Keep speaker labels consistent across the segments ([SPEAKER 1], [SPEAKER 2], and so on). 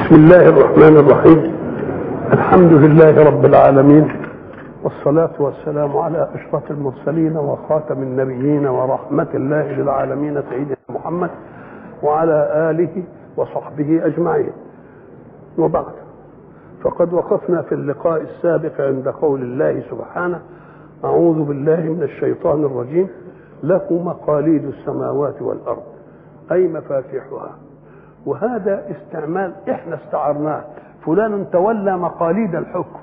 [SPEAKER 1] بسم الله الرحمن الرحيم الحمد لله رب العالمين والصلاة والسلام على أشرف المرسلين وخاتم النبيين ورحمة الله للعالمين سيدنا محمد وعلى آله وصحبه أجمعين وبعد فقد وقفنا في اللقاء السابق عند قول الله سبحانه أعوذ بالله من الشيطان الرجيم له مقاليد السماوات والأرض أي مفاتيحها وهذا استعمال احنا استعرناه فلان تولى مقاليد الحكم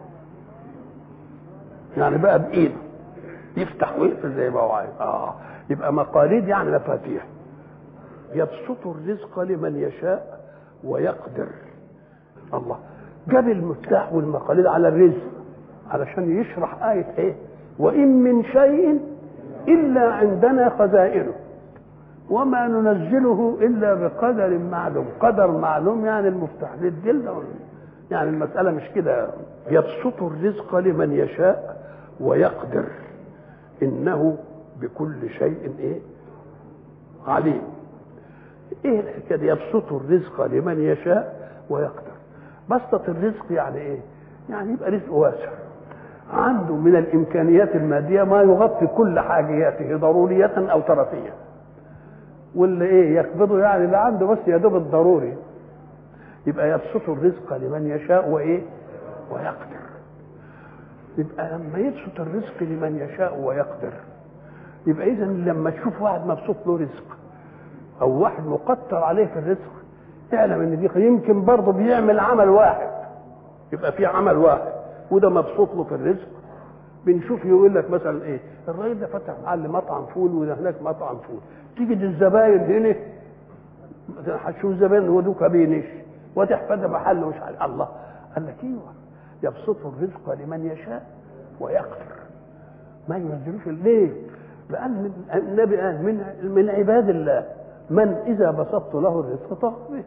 [SPEAKER 1] يعني بقى بايده يفتح ويقفل زي ما هو عايز اه يبقى مقاليد يعني مفاتيح يبسط الرزق لمن يشاء ويقدر الله جاب المفتاح والمقاليد على الرزق علشان يشرح آية ايه وإن من شيء إلا عندنا خزائنه وما ننزله الا بقدر معلوم قدر معلوم يعني المفتاح للدل يعني المساله مش كده يبسط الرزق لمن يشاء ويقدر انه بكل شيء ايه عليم ايه الحكايه دي يبسط الرزق لمن يشاء ويقدر بسطة الرزق يعني ايه يعني يبقى رزق واسع عنده من الامكانيات الماديه ما يغطي كل حاجياته ضروريه او ترفيه واللي ايه يقبضه يعني اللي عنده بس يا دوب الضروري يبقى يبسط الرزق لمن يشاء وايه ويقدر يبقى لما يبسط الرزق لمن يشاء ويقدر يبقى اذا لما تشوف واحد مبسوط له رزق او واحد مقتر عليه في الرزق اعلم ان دي يمكن برضه بيعمل عمل واحد يبقى في عمل واحد وده مبسوط له في الرزق بنشوف يقول لك مثلا ايه الراجل ده فتح محل مطعم فول وده هناك مطعم فول تيجي الزباين هنا هتشوف الزباين هو دوكا بينش وتحفظ محل مش عارف الله قال لك ايوه يبسط الرزق لمن يشاء ويقدر ما ينزلوش ليه؟ لان النبي قال من من عباد الله من اذا بسطت له الرزق طغى به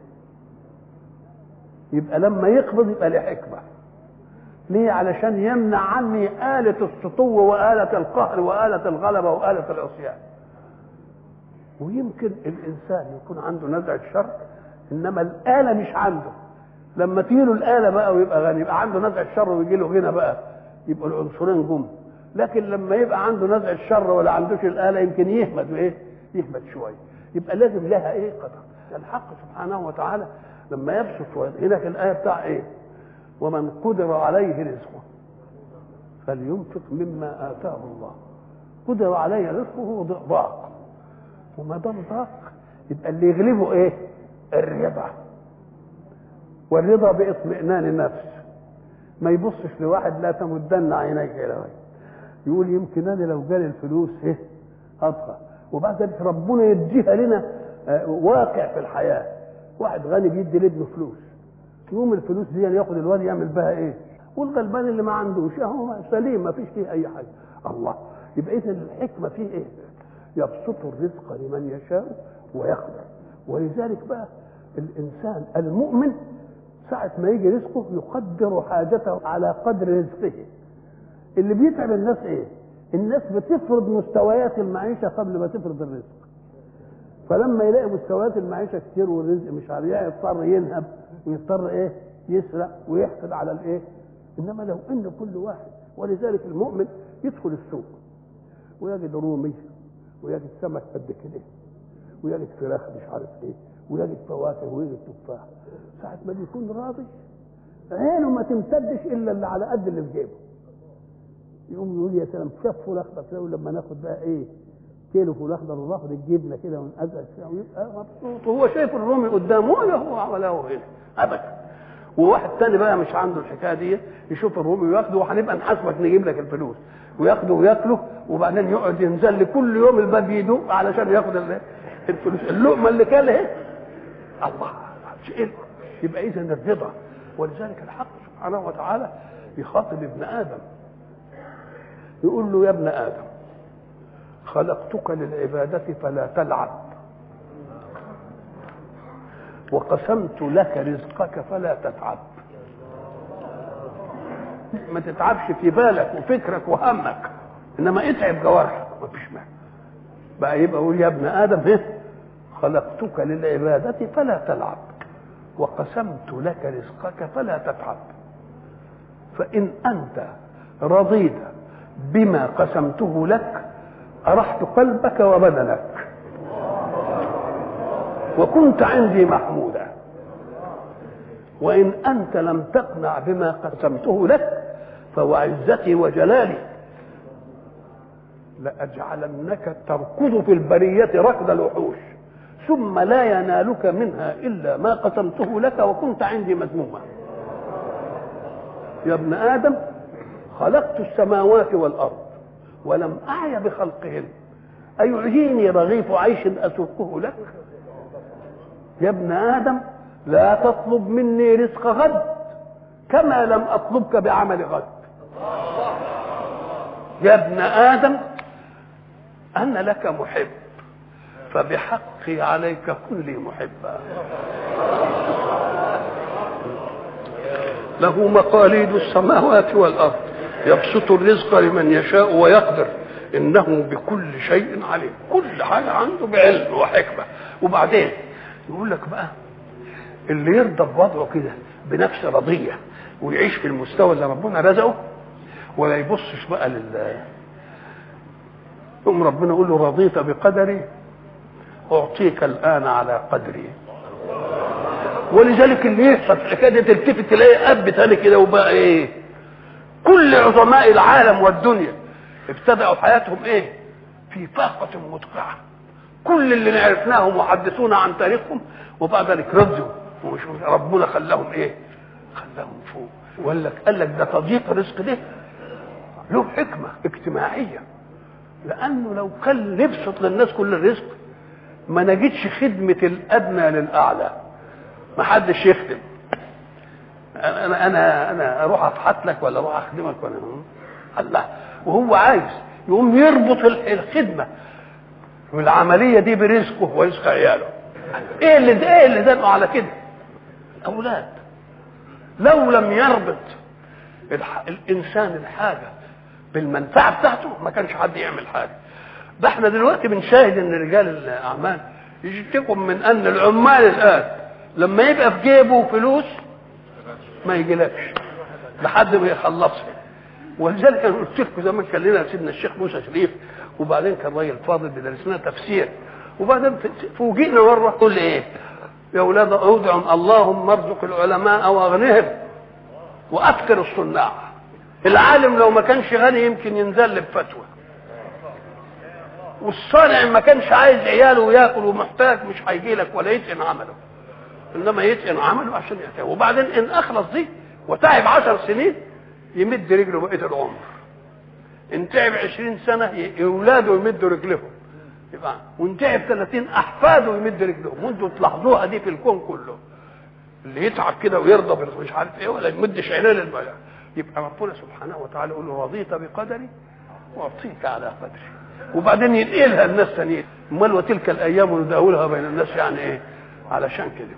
[SPEAKER 1] يبقى لما يقبض يبقى له حكمه ليه علشان يمنع عني آلة السطو وآلة القهر وآلة الغلبة وآلة العصيان ويمكن الإنسان يكون عنده نزعة شر إنما الآلة مش عنده لما تجيله الآلة بقى ويبقى غني يبقى عنده نزعة شر ويجي له غنى بقى يبقى العنصرين جم لكن لما يبقى عنده نزعة شر ولا عندوش الآلة يمكن يهمد وإيه يهمد شوية يبقى لازم لها إيه قدر الحق سبحانه وتعالى لما يبسط هنا في الآية بتاع إيه ومن قدر عليه رزقه فلينفق مما آتاه الله قدر عليه رزقه ضاق وما دام ضاق يبقى اللي يغلبه ايه؟ الرضا والرضا باطمئنان النفس ما يبصش لواحد لا تمدن عينيك الى غيره يقول يمكن انا لو جالي الفلوس ايه ابقى وبعد ذلك ربنا يديها لنا واقع في الحياه واحد غني بيدي لابنه فلوس يقوم الفلوس دي ياخد الواد يعمل بها ايه والغلبان اللي ما عندوش اهو سليم ما فيش فيه اي حاجه الله يبقى اذا الحكمه فيه ايه يبسط الرزق لمن يشاء ويقدر ولذلك بقى الانسان المؤمن ساعة ما يجي رزقه يقدر حاجته على قدر رزقه اللي بيتعب الناس ايه الناس بتفرض مستويات المعيشة قبل ما تفرض الرزق فلما يلاقي مستويات المعيشة كتير والرزق مش عارف يضطر ينهب ويضطر ايه يسرق ويحقد على الايه انما لو ان كل واحد ولذلك المؤمن يدخل السوق ويجد رومي ويجد سمك قد كده ويجد فراخ مش عارف ايه ويجد فواكه ويجد تفاح ساعة ما بيكون راضي عينه ما تمتدش الا اللي على قد اللي في جيبه يقوم يقول يا سلام شاف فول اخضر كده لما ناخد بقى ايه كيلو فول اخضر وناخد الجبنه كده ونقزقز فيها ويبقى مبسوط وهو شايف الرومي قدامه ولا هو ولا هو هنا ابدا وواحد تاني بقى مش عنده الحكايه دي يشوف الرومي وياخده وهنبقى نحاسبك نجيب لك الفلوس وياخده وياكله وبعدين يقعد ينزل كل يوم الباب يدوق علشان ياخد الفلوس اللقمه اللي كلها الله يبقى اذا الرضا ولذلك الحق سبحانه وتعالى يخاطب ابن ادم يقول له يا ابن ادم خلقتك للعبادة فلا تلعب وقسمت لك رزقك فلا تتعب ما تتعبش في بالك وفكرك وهمك انما اتعب جوارحك ما فيش مانع بقى يبقى يقول يا ابن ادم ايه خلقتك للعبادة فلا تلعب وقسمت لك رزقك فلا تتعب فإن أنت رضيت بما قسمته لك أرحت قلبك وبدنك وكنت عندي محمودا وإن أنت لم تقنع بما قسمته لك فوعزتي وجلالي لأجعلنك تركض في البرية ركض الوحوش ثم لا ينالك منها إلا ما قسمته لك وكنت عندي مذموما يا ابن آدم خلقت السماوات والأرض ولم أعي بخلقهن أيعجيني رغيف عيش أسوقه لك يا ابن آدم لا تطلب مني رزق غد كما لم أطلبك بعمل غد يا ابن آدم أنا لك محب فبحقي عليك كن لي محبا له مقاليد السماوات والأرض يبسط الرزق لمن يشاء ويقدر إنه بكل شيء عليم كل حاجة عنده بعلم وحكمة وبعدين يقول لك بقى اللي يرضى بوضعه كده بنفس رضية ويعيش في المستوى اللي ربنا رزقه ولا يبصش بقى لل يقوم ربنا يقول له رضيت بقدري أعطيك الآن على قدري ولذلك اللي يحصل الحكايه تلتفت تلاقي اب تاني كده وبقى ايه كل عظماء العالم والدنيا ابتدأوا حياتهم ايه في طاقة مدقعة كل اللي عرفناهم وحدثونا عن تاريخهم وبعد ذلك رضوا ومش ربنا خلاهم ايه خلاهم فوق وقال لك قال لك ده تضييق الرزق ده له حكمة اجتماعية لأنه لو كان نبسط للناس كل الرزق ما نجدش خدمة الأدنى للأعلى ما حدش يخدم انا انا انا اروح افحت لك ولا اروح اخدمك ولا الله وهو عايز يقوم يربط الخدمه والعمليه دي برزقه ورزق عياله ايه اللي ده ايه اللي دلوا على كده اولاد لو لم يربط الح... الانسان الحاجه بالمنفعه بتاعته ما كانش حد يعمل حاجه ده احنا دلوقتي بنشاهد ان رجال الاعمال يشتكوا من ان العمال الان لما يبقى في جيبه فلوس ما يجيلكش لحد ما يخلصها ولذلك انا قلت لكم زمان كان لنا سيدنا الشيخ موسى شريف وبعدين كان راجل فاضل بيدرس لنا تفسير وبعدين فوجئنا مره يقول لي ايه يا اولاد اودعوا اللهم ارزق العلماء واغنهم واكثر الصناع العالم لو ما كانش غني يمكن ينزل بفتوى والصانع ما كانش عايز عياله وياكل ومحتاج مش هيجي لك ولا يتقن عمله انما يتقن عمله عشان يحتاج وبعدين ان اخلص دي وتعب عشر سنين يمد رجله بقيه العمر ان تعب عشرين سنه اولاده يمدوا رجلهم يبقى وان تعب 30 احفاده يمد رجلهم وانتوا تلاحظوها دي في الكون كله اللي يتعب كده ويرضى مش عارف ايه ولا يمدش عينيه للملأ يبقى ربنا سبحانه وتعالى يقول له رضيت بقدري واعطيك على قدري وبعدين ينقلها الناس ثانيين امال وتلك الايام نداولها بين الناس يعني ايه علشان كده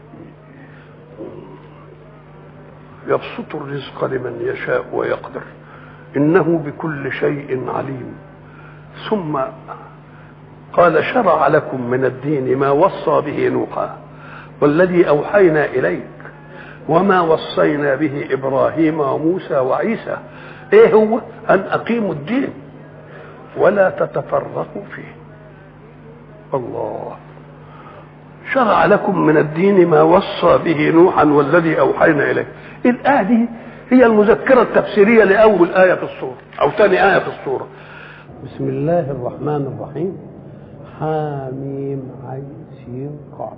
[SPEAKER 1] يبسط الرزق لمن يشاء ويقدر انه بكل شيء عليم ثم قال شرع لكم من الدين ما وصى به نوحا والذي اوحينا اليك وما وصينا به ابراهيم وموسى وعيسى ايه هو ان اقيموا الدين ولا تتفرقوا فيه الله شرع لكم من الدين ما وصى به نوحا والذي اوحينا اليه الايه دي هي المذكره التفسيريه لاول ايه في السوره او ثاني ايه في السوره بسم الله الرحمن الرحيم حاميم عين سين قاف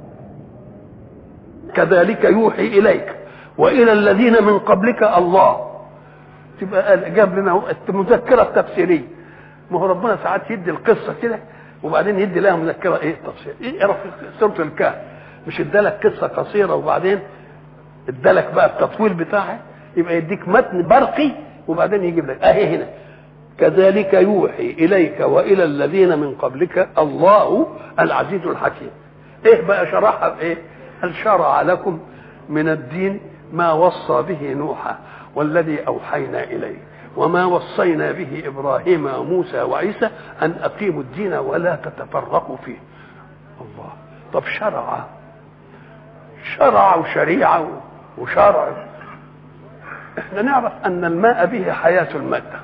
[SPEAKER 1] كذلك يوحي اليك والى الذين من قبلك الله تبقى جاب لنا المذكره التفسيريه ما هو ربنا ساعات يدي القصه كده وبعدين يدي لها مذكره ايه تفسير ايه اقرا في سوره الكهف مش ادالك قصه قصيره وبعدين ادالك بقى التطويل بتاعها يبقى يديك متن برقي وبعدين يجيب لك اهي هنا كذلك يوحي اليك والى الذين من قبلك الله العزيز الحكيم ايه بقى شرحها بايه هل شرع لكم من الدين ما وصى به نوحا والذي اوحينا اليه وما وصينا به ابراهيم وموسى وعيسى ان اقيموا الدين ولا تتفرقوا فيه الله طب شرع شرع وشريعة وشرع احنا نعرف ان الماء به حياة المادة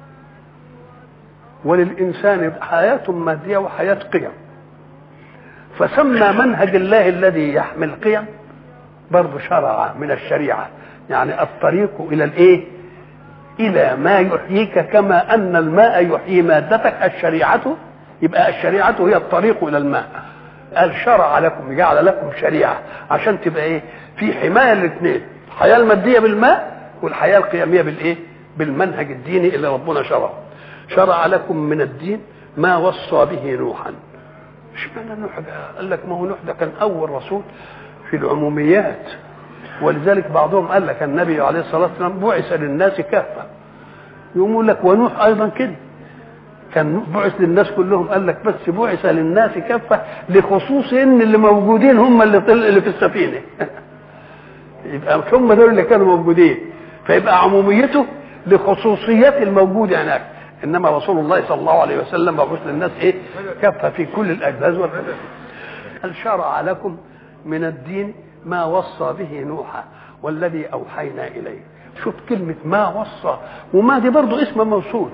[SPEAKER 1] وللإنسان حياة مادية وحياة قيم فسمى منهج الله الذي يحمل قيم برضه شرع من الشريعة يعني الطريق إلى الإيه إلى ما يحييك كما أن الماء يحيي مادتك الشريعة يبقى الشريعة هي الطريق إلى الماء قال شرع لكم جعل لكم شريعة عشان تبقى إيه في حماية الاثنين الحياة المادية بالماء والحياة القيمية بالإيه بالمنهج الديني اللي ربنا شرعه شرع لكم من الدين ما وصى به نوحا اشمعنى نوح ده قال لك ما هو نوح ده كان اول رسول في العموميات ولذلك بعضهم قال لك النبي عليه الصلاه والسلام بعث للناس كافه يقول لك ونوح ايضا كده كان بعث للناس كلهم قال لك بس بعث للناس كافه لخصوص ان اللي موجودين هم اللي طل اللي في السفينه يبقى مش هم دول اللي كانوا موجودين فيبقى عموميته لخصوصيات الموجود هناك انما رسول الله صلى الله عليه وسلم مبعوث للناس ايه كفى في كل الاجهاز والحدود هل شرع لكم من الدين ما وصى به نوحا والذي اوحينا اليه شوف كلمة ما وصى وما دي برضو اسم موصول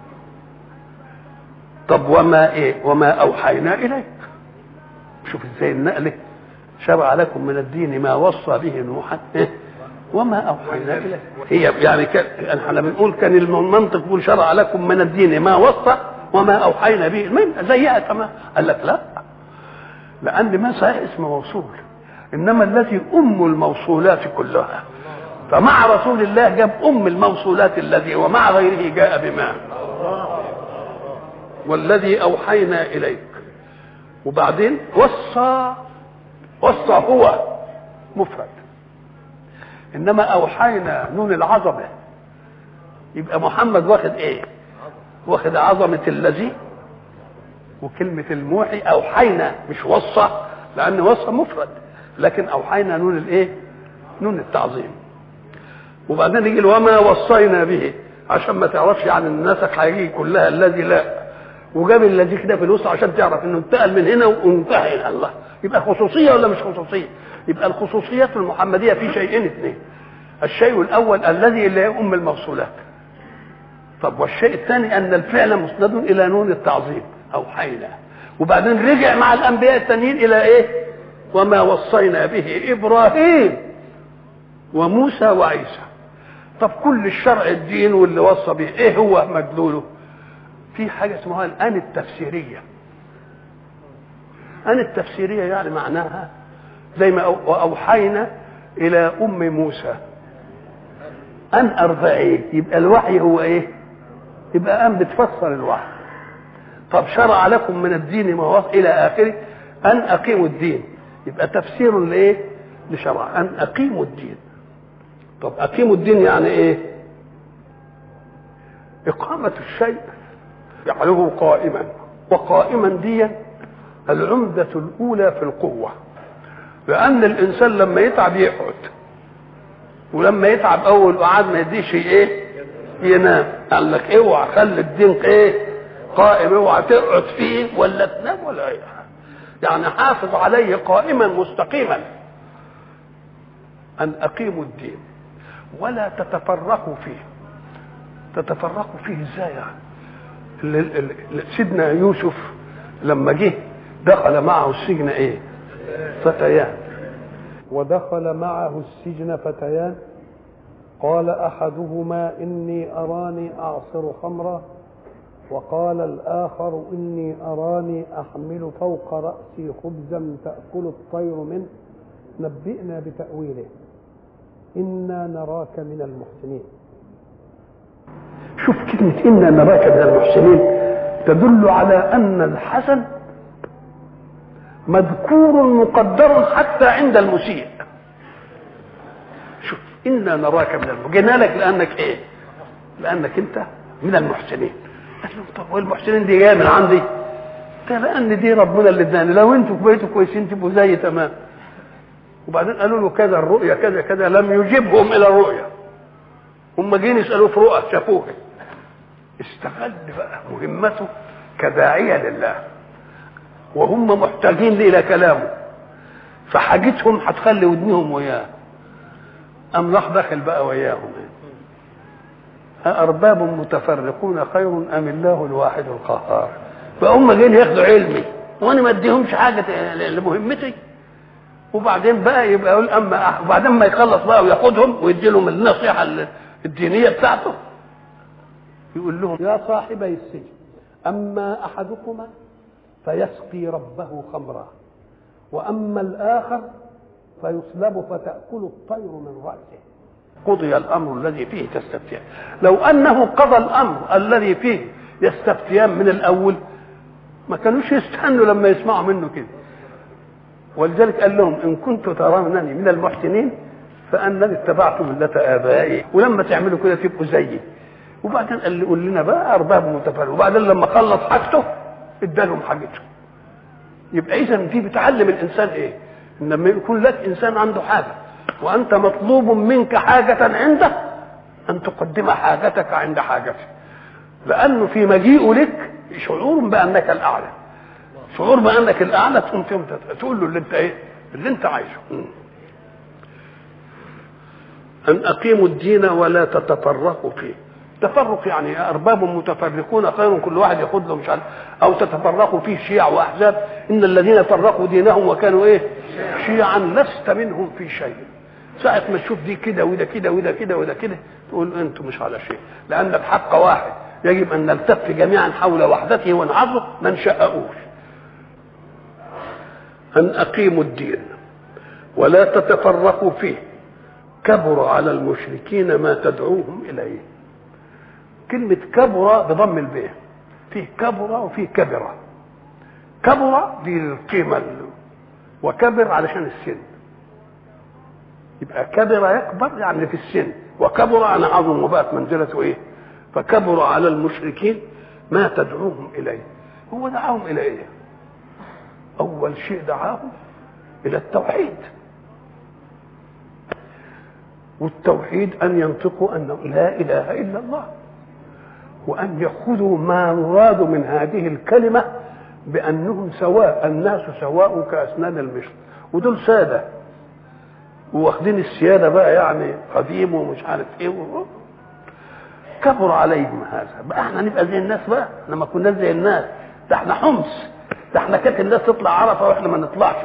[SPEAKER 1] طب وما ايه وما اوحينا اليك شوف ازاي النقل شرع لكم من الدين ما وصى به نوحا إيه؟ وما اوحينا اليك هي يعني كان احنا بنقول كان المنطق يقول شرع لكم من الدين ما وصى وما اوحينا به زيها تمام قال لك لا لان ما صحيح اسم موصول انما التي ام الموصولات كلها فمع رسول الله جاب ام الموصولات الذي ومع غيره جاء بما والذي اوحينا اليك وبعدين وصى وصى هو مفرد انما اوحينا نون العظمه يبقى محمد واخد ايه واخد عظمه الذي وكلمه الموحي اوحينا مش وصى لان وصى مفرد لكن اوحينا نون الايه نون التعظيم وبعدين يجي وما وصينا به عشان ما تعرفش عن النسخ هيجي كلها الذي لا وجاب الذي كده في الوسط عشان تعرف انه انتقل من هنا وانتهى الى الله يبقى خصوصيه ولا مش خصوصيه يبقى الخصوصيات المحمديه في شيئين اثنين الشيء الاول الذي اللي هي ام الموصولات طب والشيء الثاني ان الفعل مسند الى نون التعظيم اوحينا وبعدين رجع مع الانبياء التانيين الى ايه وما وصينا به ابراهيم وموسى وعيسى طب كل الشرع الدين واللي وصى به ايه هو مدلوله في حاجه اسمها الان التفسيريه ان التفسيريه يعني معناها زي ما اوحينا الى ام موسى ان ارضعيه يبقى الوحي هو ايه يبقى ان بتفسر الوحي طب شرع لكم من الدين ما هو الى اخره ان اقيموا الدين يبقى تفسير لايه لشرع ان اقيموا الدين طب اقيموا الدين يعني ايه اقامه الشيء جعله قائما وقائما دي العمدة الأولى في القوة لأن الإنسان لما يتعب يقعد ولما يتعب أول وقعد ما يديش إيه ينام قال لك اوعى خلي الدين إيه قائم اوعى تقعد فيه ولا تنام ولا إيه يعني حافظ عليه قائما مستقيما أن أقيموا الدين ولا تتفرقوا فيه تتفرقوا فيه ازاي يعني سيدنا يوسف لما جه دخل معه السجن ايه فتيان
[SPEAKER 2] ودخل معه السجن فتيان قال احدهما اني اراني اعصر خمرا وقال الاخر اني اراني احمل فوق راسي خبزا تاكل الطير منه نبئنا بتاويله انا نراك من المحسنين
[SPEAKER 1] شوف كلمة إنا نراك من المحسنين تدل على أن الحسن مذكور مقدر حتى عند المسيء شوف إنا نراك من المحسنين جينا لك لأنك إيه لأنك أنت من المحسنين قال لهم طب والمحسنين دي جاية من عندي قال لأن دي ربنا اللي اداني لو أنتوا بقيتوا كويسين تبقوا زي تمام وبعدين قالوا له كذا الرؤيا كذا كذا لم يجبهم إلى الرؤيا هم جايين يسألوه في رؤى شافوها استغل بقى مهمته كداعية لله وهم محتاجين إلى كلامه فحاجتهم هتخلي ودنهم وياه أم راح داخل بقى وياهم أأرباب متفرقون خير أم الله الواحد القهار فهم جايين ياخدوا علمي وأنا ما أديهمش حاجة لمهمتي وبعدين بقى يبقى يقول أما وبعدين ما يخلص بقى وياخدهم ويدي لهم النصيحة الدينية بتاعته يقول لهم
[SPEAKER 2] يا صاحبي السجن أما أحدكما فيسقي ربه خمرا وأما الآخر فيصلب فتأكل الطير من رأسه
[SPEAKER 1] قضي الأمر الذي فيه تستفتيان لو أنه قضى الأمر الذي فيه يستفتيان من الأول ما كانوش يستنوا لما يسمعوا منه كده ولذلك قال لهم إن كنتم ترونني من المحسنين فأنني اتبعت ملة آبائي ولما تعملوا كده تبقوا زيي وبعدين قال لي قول لنا بقى أرباب متفرقة وبعدين لما خلص حاجته ادالهم حاجته يبقى إذا دي بتعلم الإنسان إيه؟ إن لما يكون لك إنسان عنده حاجة وأنت مطلوب منك حاجة عنده أن تقدم حاجتك عند حاجته لأنه في مجيئه لك شعور بأنك الأعلى شعور بأنك الأعلى تقوم تقول له اللي أنت إيه؟ اللي أنت عايزه أن أقيموا الدين ولا تتفرقوا فيه تفرق يعني أرباب متفرقون خير كل واحد ياخذ له مش عارف أو تتفرقوا فيه شيع وأحزاب إن الذين فرقوا دينهم وكانوا إيه؟ شيعا لست منهم في شيء ساعة ما تشوف دي كده وده كده وده كده وده كده تقول أنتم مش على شيء لأن الحق واحد يجب أن نلتف جميعا حول وحدته ونعظه ما نشققوش أن أقيموا الدين ولا تتفرقوا فيه كبر على المشركين ما تدعوهم إليه كلمة كبر بضم الباء فيه كبر وفيه كبرة كبر دي القيمة وكبر علشان السن يبقى كبر يكبر يعني في السن وكبر أنا عظم وبقت منزلته إيه فكبر على المشركين ما تدعوهم إليه هو دعاهم إلى إيه أول شيء دعاهم إلى التوحيد والتوحيد أن ينطقوا أنه لا إله إلا الله وأن يأخذوا ما مراد من هذه الكلمة بأنهم سواء الناس سواء كأسنان المشط ودول سادة واخدين السيادة بقى يعني قديم ومش عارف ايه و... كبر عليهم هذا بقى احنا نبقى زي الناس بقى احنا ما كناش زي الناس ده احنا حمص ده احنا كانت الناس تطلع عرفه واحنا ما نطلعش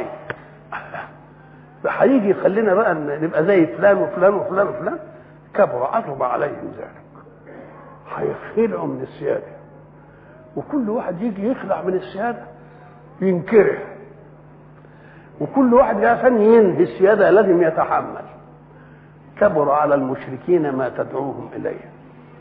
[SPEAKER 1] هيجي يخلينا بقى نبقى زي فلان وفلان وفلان وفلان كبر عظم عليهم ذلك هيخلعوا من السياده وكل واحد يجي يخلع من السياده ينكره وكل واحد عشان ينهي السياده لازم يتحمل كبر على المشركين ما تدعوهم اليه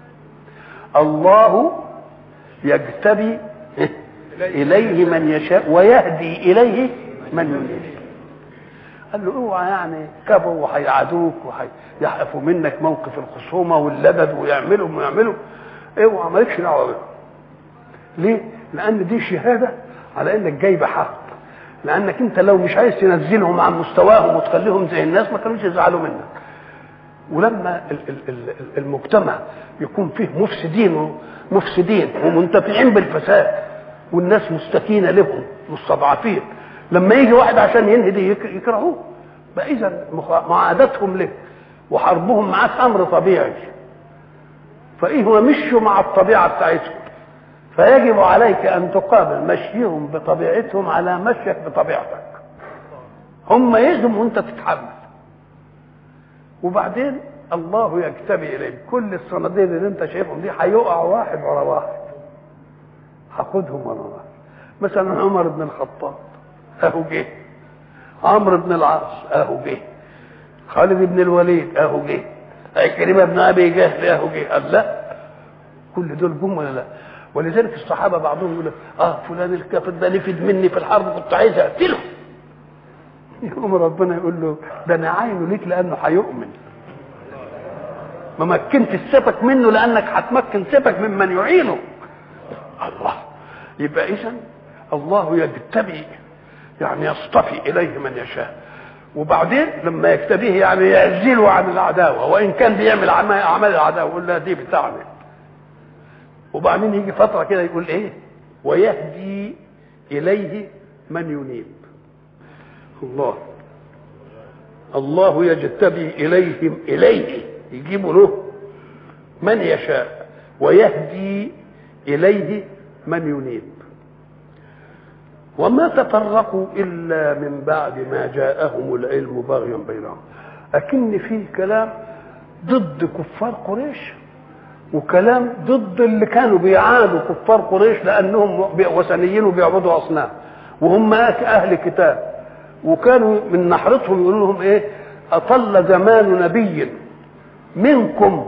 [SPEAKER 1] الله يجتبي اليه من يشاء ويهدي اليه من ينيب قال له اوعى يعني كبروا وهيعادوك وهيحقفوا منك موقف الخصومه واللبد ويعملوا ويعملوا اوعى مالكش دعوه بهم ليه؟ لان دي شهاده على انك جاي بحق لانك انت لو مش عايز تنزلهم عن مستواهم وتخليهم زي الناس ما كانوش يزعلوا منك ولما المجتمع يكون فيه مفسدين مفسدين ومنتفعين بالفساد والناس مستكينه لهم مستضعفين لما يجي واحد عشان ينهي دي يكرهوه بقى اذا معاداتهم له وحربهم معاك امر طبيعي فايه هو مشوا مع الطبيعه بتاعتهم فيجب عليك ان تقابل مشيهم بطبيعتهم على مشيك بطبيعتك هم يهزم وانت تتحمل وبعدين الله يجتبي اليه كل الصناديق اللي انت شايفهم دي هيقع واحد ورا واحد هاخدهم ورا واحد مثلا عمر بن الخطاب اهو جه عمرو بن العاص اهو جه خالد بن الوليد اهو جه عكرمه بن ابي جهل اهو جه قال لا كل دول جم ولا لا ولذلك الصحابه بعضهم يقول اه فلان الكافر ده نفد مني في الحرب كنت عايز اقتله يقوم ربنا يقول له ده انا عاينه ليك لانه هيؤمن ما مكنت سيفك منه لانك هتمكن سيفك ممن يعينه الله يبقى اذا الله يجتبي يعني يصطفي اليه من يشاء وبعدين لما يكتبيه يعني يعزله عن العداوه وان كان بيعمل اعمال العداوه يقول لا دي بتاعنا وبعدين يجي فتره كده يقول ايه ويهدي اليه من ينيب الله الله يجتبي اليهم اليه يجيبوا له من يشاء ويهدي اليه من ينيب وما تفرقوا الا من بعد ما جاءهم العلم بغيا بينهم اكن فيه كلام ضد كفار قريش وكلام ضد اللي كانوا بيعادوا كفار قريش لانهم وثنيين وبيعبدوا اصنام وهم اهل كتاب وكانوا من نحرتهم يقولوا لهم ايه اطل زمان نبي منكم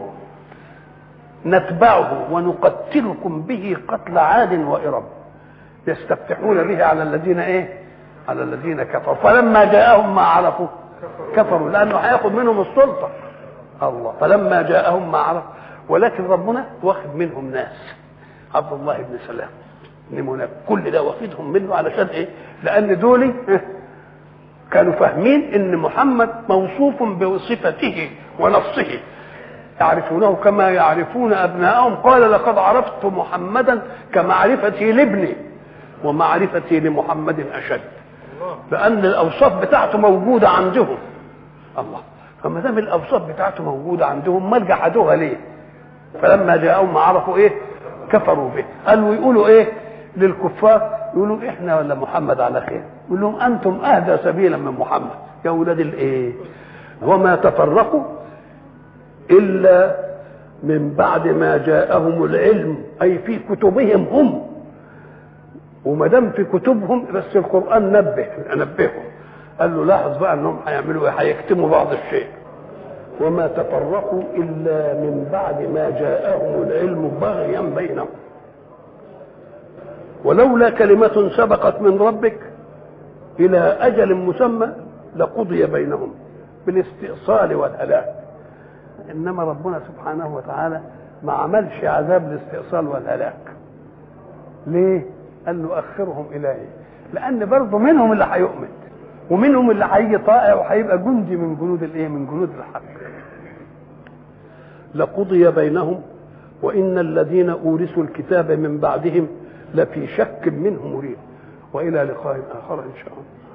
[SPEAKER 1] نتبعه ونقتلكم به قتل عاد وارم يستفتحون به على الذين ايه على الذين كفروا فلما جاءهم ما عرفوا كفروا لانه هياخد منهم السلطه الله فلما جاءهم ما عرفوا ولكن ربنا واخد منهم ناس عبد الله بن سلام نمونا كل ده واخدهم منه علشان ايه لان دول كانوا فاهمين ان محمد موصوف بصفته ونصه يعرفونه كما يعرفون ابناءهم قال لقد عرفت محمدا كمعرفتي لابني ومعرفتي لمحمد اشد لان الاوصاف بتاعته موجوده عندهم الله فما دام الاوصاف بتاعته موجوده عندهم ما جحدوها ليه فلما جاءهم ما عرفوا ايه كفروا به قالوا يقولوا ايه للكفار يقولوا احنا ولا محمد على خير يقول لهم انتم اهدى سبيلا من محمد يا ولاد الايه وما تفرقوا الا من بعد ما جاءهم العلم اي في كتبهم هم وما دام في كتبهم بس القران نبه نبههم قال له لاحظ بقى انهم هيعملوا ايه هيكتموا بعض الشيء وما تفرقوا الا من بعد ما جاءهم العلم بغيا بينهم ولولا كلمة سبقت من ربك إلى أجل مسمى لقضي بينهم بالاستئصال والهلاك إنما ربنا سبحانه وتعالى ما عملش عذاب الاستئصال والهلاك ليه؟ قال له أخرهم إلى إيه؟ لأن برضه منهم اللي هيؤمن ومنهم اللي هيجي طائع وهيبقى جندي من جنود الايه؟ من جنود الحق. لقضي بينهم وإن الذين أورثوا الكتاب من بعدهم لفي شك منه مريب والى لقاء اخر ان شاء الله